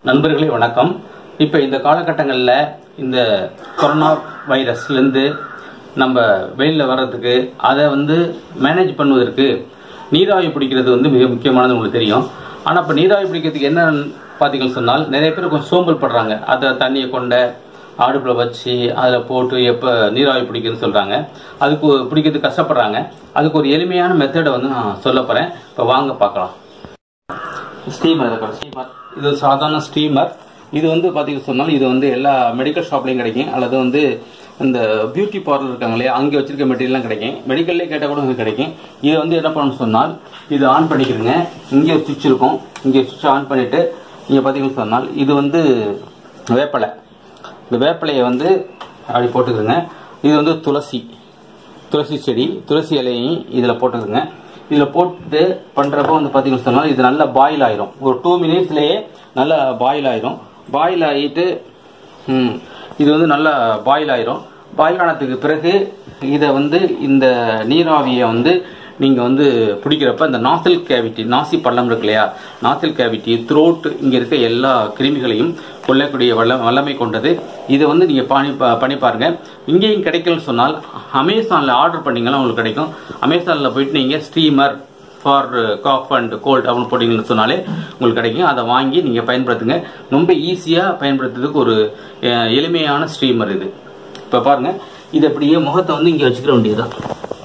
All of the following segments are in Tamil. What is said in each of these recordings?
நண்பர்களே வணக்கம் இப்போ இந்த காலகட்டங்களில் இந்த கொரோனா வைரஸ்லேருந்து நம்ம வெளியில் வர்றதுக்கு அதை வந்து மேனேஜ் பண்ணுவதற்கு நீராவி பிடிக்கிறது வந்து மிக முக்கியமானது உங்களுக்கு தெரியும் ஆனால் இப்போ நீராவி பிடிக்கிறதுக்கு என்ன பார்த்தீங்கன்னு சொன்னால் நிறைய பேர் கொஞ்சம் சோம்பல் படுறாங்க அதை தண்ணியை கொண்ட அடுப்பில் வச்சு அதில் போட்டு எப்போ நீராவி பிடிக்குதுன்னு சொல்கிறாங்க அதுக்கு ஒரு- பிடிக்கிறதுக்கு கஷ்டப்படுறாங்க அதுக்கு ஒரு எளிமையான மெத்தடை வந்து நான் சொல்ல போகிறேன் இப்போ வாங்க பார்க்கலாம் ஸ்டீமர் இருக்கு ஸ்டீமர் இது ஒரு சாதாரண ஸ்டீமர் இது வந்து பார்த்தீங்கன்னு சொன்னால் இது வந்து எல்லா மெடிக்கல் ஷாப்லையும் கிடைக்கும் அல்லது வந்து இந்த பியூட்டி பார்லர் இருக்காங்க இல்லையா அங்கே வச்சிருக்க மெட்டீரியல்லாம் கிடைக்கும் மெடிக்கல்லே கேட்டால் கூட இது கிடைக்கும் இது வந்து என்ன பண்ணணும்னு சொன்னால் இது ஆன் பண்ணிக்கிறங்க இங்கே ஒரு சுவிட்ச் இருக்கும் இங்கே சுவிட்ச் ஆன் பண்ணிவிட்டு நீங்கள் பார்த்தீங்கன்னு சொன்னால் இது வந்து வேப்பலை இந்த வேப்பிலையை வந்து அப்படி போட்டுக்கிறங்க இது வந்து துளசி துளசி செடி துளசி இலையும் இதில் போட்டுக்கோங்க இதில் போட்டு பண்ணுறப்போ வந்து பார்த்தீங்கன்னு சொன்னால் இது நல்லா பாயில் ஆயிரும் ஒரு டூ மினிட்ஸ்லேயே நல்லா பாயில் ஆயிரும் பாயில் ஆகிட்டு ம், இது வந்து நல்லா பாயில் ஆயிரும் பாயில் ஆனதுக்கு பிறகு இதை வந்து இந்த நீராவியை வந்து நீங்கள் வந்து பிடிக்கிறப்ப இந்த நாசில் கேவிட்டி நாசி பள்ளம் இருக்கு இல்லையா நாசில் கேவிட்டி த்ரோட் இங்கே இருக்க எல்லா கிருமிகளையும் கொல்லக்கூடிய வல்ல வல்லமை கொண்டது இதை வந்து நீங்கள் பண்ணி பா- பண்ணி பாருங்க இங்கேயும் கிடைக்கலன்னு சொன்னால் அமேசானில் ஆர்டர் பண்ணீங்கன்னா உங்களுக்கு கிடைக்கும் அமேசானில் போயிட்டு நீங்கள் steamer for cough and cold அப்படின்னு போட்டிங்கன்னு சொன்னாலே உங்களுக்கு கிடைக்கும் அதை வாங்கி நீங்கள் பயன்படுத்துங்க ரொம்ப ஈஸியாக பயன்படுத்துறதுக்கு ஒரு அஹ், எளிமையான ஸ்டீமர் இது இப்போ பாருங்க இது அப்படியே முகத்தை வந்து இங்கே வச்சுக்கிற வேண்டியதுதான்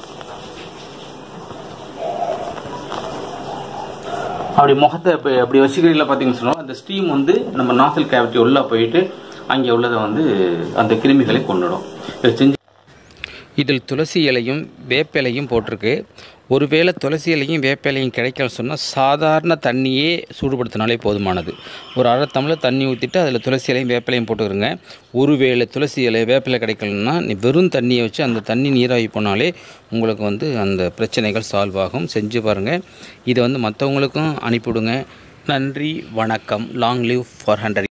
அப்படி முகத்தை இப்போ அப்படி வச்சுக்கிறீங்களா பார்த்தீங்கன்னு சொன்னால் அந்த ஸ்டீம் வந்து நம்ம நாசல் கேவிட்டி உள்ள போயிட்டு அங்கே உள்ளதை வந்து அந்த கிருமிகளை கொண்டுடும் இதை செஞ்சு இதில் துளசி இலையும் வேப்பிலையும் போட்டிருக்கு ஒருவேளை துளசி இலையும் வேப்பிலையும் கிடைக்கல சொன்னால் சாதாரண தண்ணியே சூடுபடுத்தினாலே போதுமானது ஒரு அரை டம்ளர் தண்ணி ஊற்றிட்டு அதில் துளசி இலையும் வேப்பிலையும் போட்டுக்கிறங்க ஒருவேளை துளசி இலை வேப்பிலை கிடைக்கலன்னா நீ வெறும் தண்ணியை வச்சு அந்த தண்ணி நீராகி போனாலே உங்களுக்கு வந்து அந்த பிரச்சனைகள் சால்வ் ஆகும் செஞ்சு பாருங்கள் இதை வந்து மற்றவங்களுக்கும் அனுப்பிவிடுங்க நன்றி வணக்கம் லாங் லிவ் ஃபார் ஹண்ட்ரட்